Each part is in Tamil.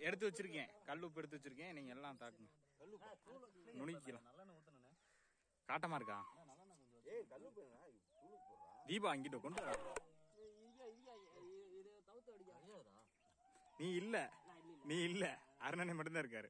எடுத்து வச்சிருக்கேன் கல் உப்பு எடுத்து வச்சிருக்கேன் நீங்க எல்லாம் தாக்குங்க நுணுக்கிக்கலாம் காட்டமா இருக்கா தீபா அங்கிட்ட கொண்டு வா. நீ இல்ல நீ இல்ல அருணனை மட்டும்தான் இருக்காரு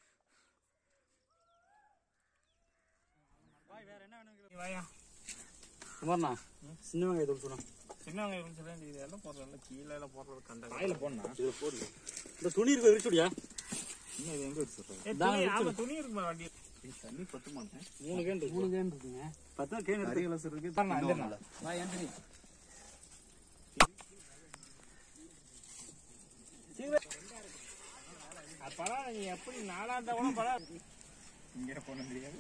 வாயா குமார்ண்ணா சின்ன வெங்காயம் தூள் சொன்னா சின்ன வெங்காயம் சொல்ல இது எல்லாம் போடுறதுல கீழே எல்லாம் போடுறது கண்ட காயில போடணும் இதில் போடு இந்த துணி இருக்க விரிச்சுடியா இன்னும் இது எங்க வச்சு சொல்றேன் ஆமா துணி இருக்குமா வண்டி தண்ணி பத்து மாட்டேன் மூணு கேன் மூணு கேன் இருக்குங்க பத்தா கேன் எடுத்து வா ஏன்டனி அப்பதான் நீ எப்படி நாலாந்தா கூட பரவாயில்ல இங்க போன முடியாது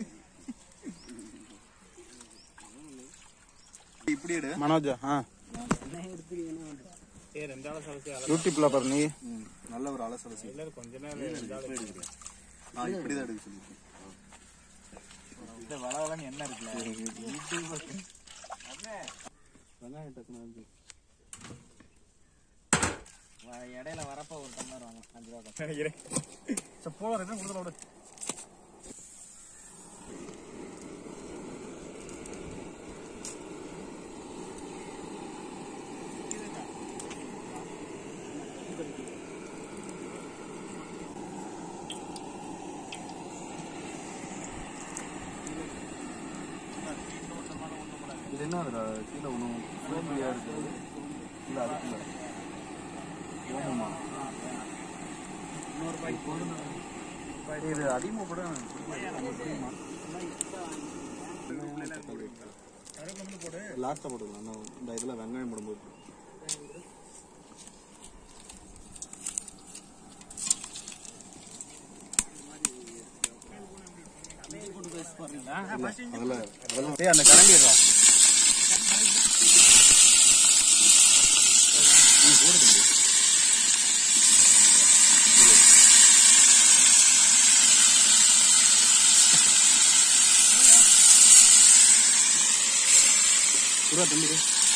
இப்படி எடு மனோஜ் ஆ ஏ ரெண்டாவது சலசி யூடியூப்ல பாரு நீ ம், நல்ல ஒரு அலசல செய்யும் எல்லாரும் கொஞ்ச நேரம் ரெண்டாவது நான் இப்படிதான் எடுக்க சொல்லியிருக்கேன் இந்த வளவலன்னு என்ன இருக்குல்ல வெங்காயம் டக்குனு வந்து இடையில வரப்ப ஒரு டம்ளர் வாங்க அஞ்சு ரூபா நினைக்கிறேன் போல ரெண்டும் கொடுத்துல விடு இது என்ன அதுல கீழே ஒன்றும் சோம்பியா இருக்குது இல்லை அதுக்கு இல்லை ஓமமா இது அதிகமாக கூட எனக்கு பிடிக்காது. லாஸ்ட்டாக போட்டுக்கலாம் நான் இந்த இதில் வெங்காயம் போடும்போது அதில் அதெல்லாம் ஏய், அந்த கரண்டி இருக்கா புறா தம்பி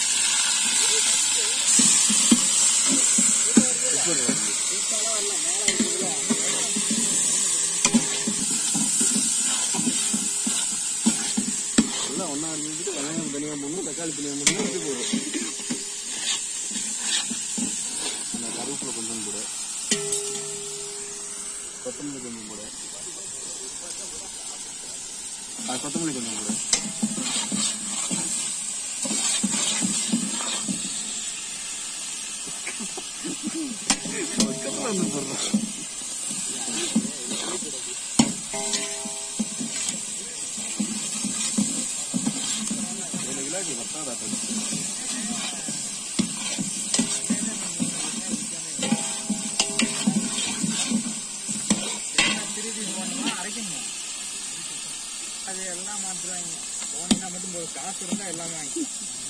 எல்லாம் ஒன்றா இருந்துட்டு வெங்காயம் தனியாக போடணும் தக்காளி தனியாக போடணும் இது போடும் அந்த கருவேப்பிலை கொஞ்சம் போடு கொத்தமல்லி கொஞ்சம் போடு ஆ, கொத்தமல்லி கொஞ்சம் போடு வந்து போடுறோம் ஏழு கிலோக்கு பத்தாதா அரைக்கணும் அது எல்லாம் மாத்துறாங்க போனீங்கன்னா மட்டும் போதும். காசு இருந்தா எல்லாமே வாங்கி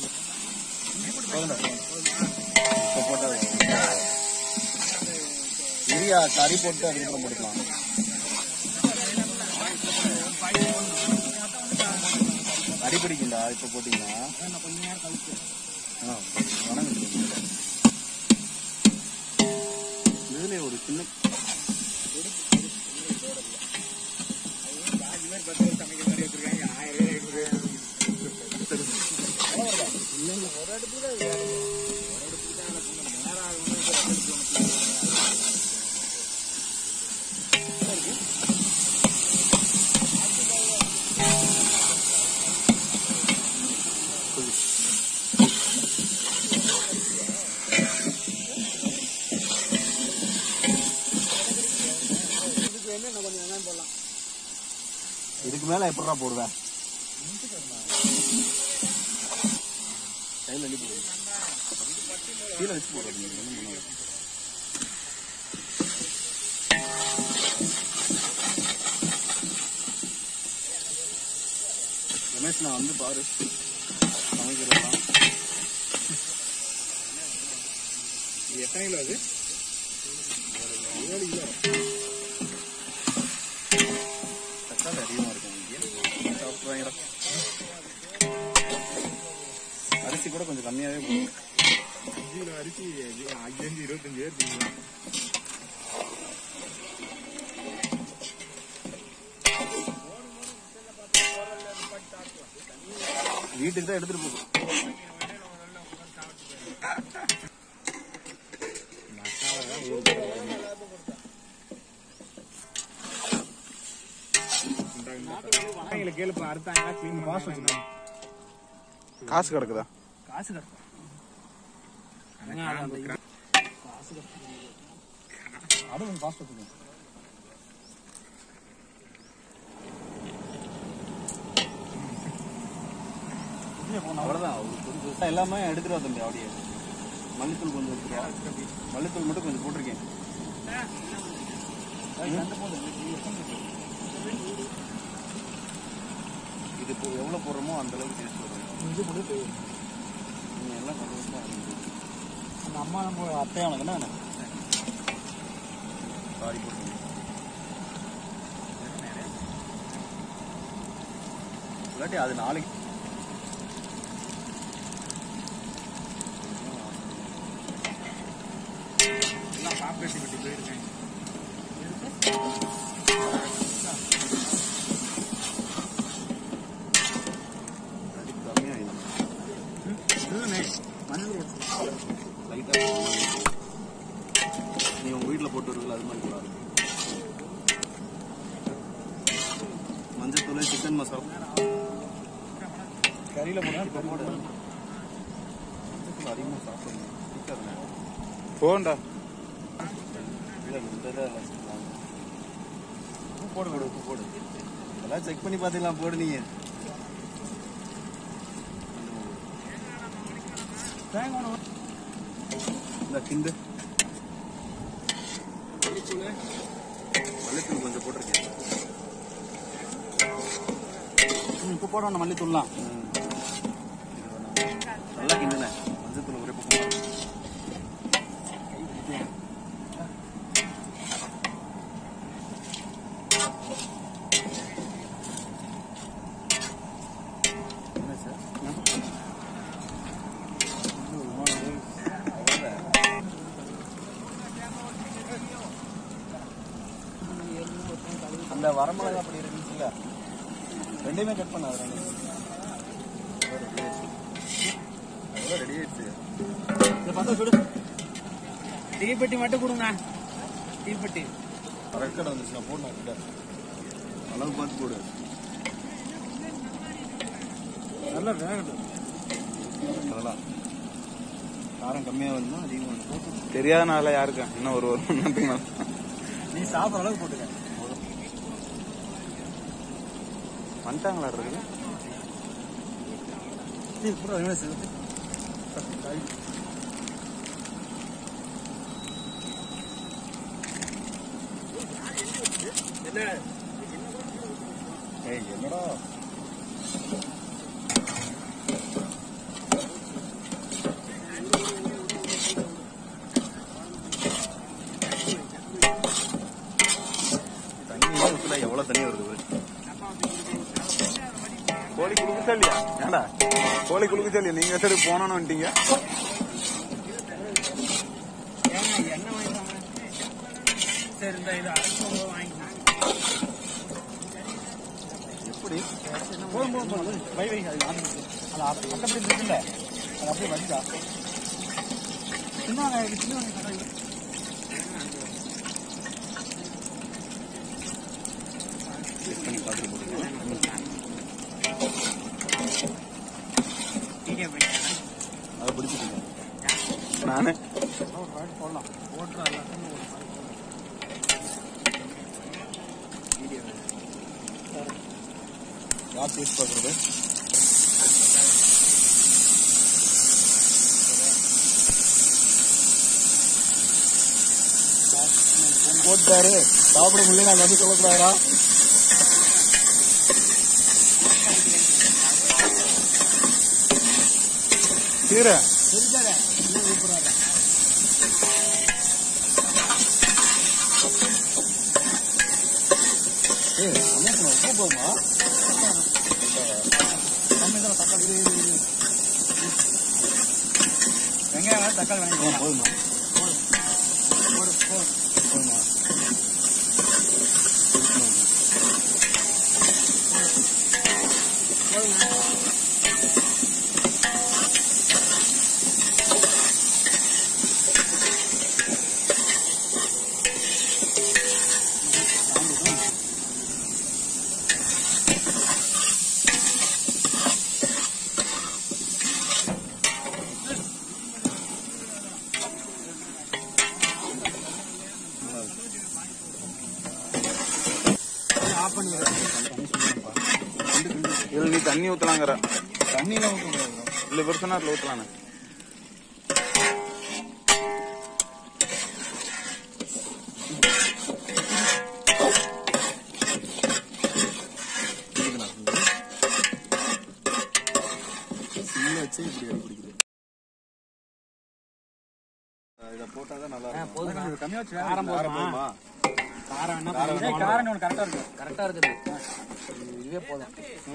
இப்போ போட்டா இரியா கறி போட்டு அதுக்கப்புறம் போட்டுக்கலாம் அடி பிடிக்கும்டா இப்போ போட்டீங்கன்னா ஆ வணங்குது இதுல ஒரு சின்ன சமைக்கிற மாதிரி வச்சிருக்காங்க ஆயிரம் ரூபாய் இதுக்கு மேல எப்படா போடுவேன் கையில் அள்ளி போடுவேன் கீழே வச்சு போடுறது நீங்க ஒண்ணும் பண்ணாது. ரமேஷ் நான் வந்து பாரு சமைக்கிறதெல்லாம் இது எத்தனை கிலோ அது ஏழு கிலோ தக்காளி அதிகமாக இருக்கும் இங்கே சாப்பிட்றாங்கடா அரிசி கூட கொஞ்சம் கம்மியாகவே போகும் அஞ்சு கிலோ அரிசி அஞ்சு அஞ்சு இருபத்தஞ்சு பேர் திங்கலாம் வீட்டுக்கு தான் எடுத்துட்டு போகும் எங்களுக்கு கேளுப்பா அறுத்தாங்க க்ளீன் பாஸ் வச்சுக்கோங்க காசு கிடக்குதா காசு கட்டணும் அடுத்து காசு வச்சுக்கோங்க அவ்வளவுதான் அவரு கொஞ்சம் பெருசா எல்லாமே எடுத்துட்டு வா தம்பி அப்படியே மல்லித்தூள் கொஞ்சம் எடுத்துருவா மல்லித்தூள் மட்டும் கொஞ்சம் போட்டிருக்கேன் இது இப்போ எவ்வளவு போடுறோமோ அந்த அளவுக்கு டேஸ்ட் வரும் இஞ்சி போட்டு நீங்க எல்லாம் சந்தோஷமா அந்த அம்மா நம்ம அத்தையானது என்ன சாரி போட்டு இல்லாட்டி அது நாளைக்கு எல்லாம் பாப்பேட்டி விட்டு போயிருக்கேன் அது கம்மியாயிடும் இதுதானே மஞ்சள் போட்டு லைட்டா நீ உங்க வீட்ல போட்டு வருவீங்களா அது மாதிரி கூட மஞ்சள் தூள் சிக்கன் மசாலா கறியில போனா இப்போ போடு மஞ்சள் தூள் அதிகமாக சாப்பிடணும் பிடிக்காதுண்ணே போண்டா இல்லை இந்த இதை வச்சுக்கலாம். உப்பு போடு போடு உப்பு போடு அதெல்லாம் செக் பண்ணி பார்த்தீங்களா போடு நீங்க இந்த கிண்டு மல்லித்தூள் கொஞ்சம் போட்டிருக்கேன் இப்போ போடணும் மல்லித்தூள்லாம் ம். நல்லா கிண்டுனேன் மஞ்சள் தூள் ஒரே பக்கம் போடு. என்ன சார் அந்த வரமிளகா அப்படி இருந்துச்சுல்ல ரெண்டையுமே கட் பண்ண அது ரெடி ஆயிடுச்சு இதை பார்த்தா சுடு தீப்பெட்டி மட்டும் கொடுங்க தீப்பெட்டி ரெக்கடை வந்துச்சு நான் போடணும் கிட்ட அளவு பார்த்து போடு நல்லா வேகட்டும் அதெல்லாம் காரம் கம்மியாக வருதுன்னா அதிகமாக வந்து தெரியாதனால யாருக்கா இன்னும் ஒரு ஒரு மணி நேரத்துக்கு மேல. நீ சாப்பிட்ற அளவுக்கு போட்டுக்க வந்துட்டாங்களா இருக்குது ஏய் என்னடா தண்ணி ஊத்துல எவ்வளவு தண்ணி வருது பாரு. கோழி குளுக்குச்சா இல்லையா ஏண்டா கோழி குளுக்குச்சா இல்லையா நீங்க சரி போனோன்னு வந்துட்டீங்க ஏங்க எண்ணெய் வாங்கிட்டாங்க சரி இந்த இது அரைச்சு வாங்கிக்கலாம் எப்படி போதும் போதும் போதும் வை வை அது ஆரம்பிச்சு அது அப்படி மற்றபடி இருக்குல்ல அது அப்படியே வடிதா சின்ன வெங்காயம் சின்ன வெங்காயம் கடை செக் பண்ணி பார்த்துட்டு போட்டுக்கலாம் வீடியோ போயிட்டேன் அதை பிடிச்சிருக்கேன் நானு ஒரு பாட்டு போடலாம் ஓட்டுற எல்லாத்தையும் ஒரு பாட்டு வீடியோ யார் டேஸ்ட் பார்க்குறது போட்டாரு சாப்பிட முடியல நாங்க வந்து சொல்லக்கூடாதா கீரை தெரிஞ்சாரே என்ன கூப்பிடுறாரு ஏய் அண்ணா உப்பு போகுமா நம்ம இதில் தக்காளி இரு, இரு, இரு. வெங்காயம் வேணா, தக்காளி வாங்கிக்கலாம் போதுமா போடு போடு போதுமா போடுங்க ஆஃப் பண்ணி இதுல நீ தண்ணி ஊத்தலாங்கிற தண்ணியெல்லாம் ஊற்ற முடியாது bro. இல்ல பெருசனா அதுல ஊத்தலானே இதுக்குண்ணா. சிம்ல வச்சு இப்படி அடி பிடிக்குது இதை போட்டாதான் நல்லா இருக்கும் போதும் கம்மியா வச்சு காரம் போதுமா காரம் என்ன பண்ணுறது காரம் ஒன்று கரெக்டாக இருக்கும் கரெக்டா இருக்குது இதுவே போதும்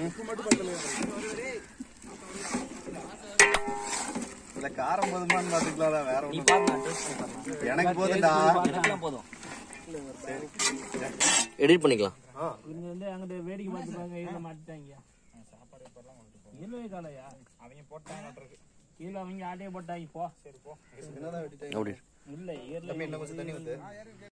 இல்ல காரம் போதுமான்னு பாத்துக்கலாம் வேற நீ ஒண்ணும் பாரு நான் டேஸ்ட் பண்ணி பாருங்க எனக்கு போதுண்டா எனக்குலாம் போதும் எடிட் பண்ணிக்கலாம் இவங்க வந்து அங்கிட்ட வேடிக்கை பார்த்துப்பாங்க இதுல மாட்டிட்டாங்க இயல்பே காலையா அவங்க போட்டாங்க கீழே அவங்க ஆட்டையே போட்டாங்க போ சரி போ என்னதான் வெட்டிட்டேன் அப்படி இல்ல இயர்ல இன்னும் கொஞ்சம் தண்ணி வந்து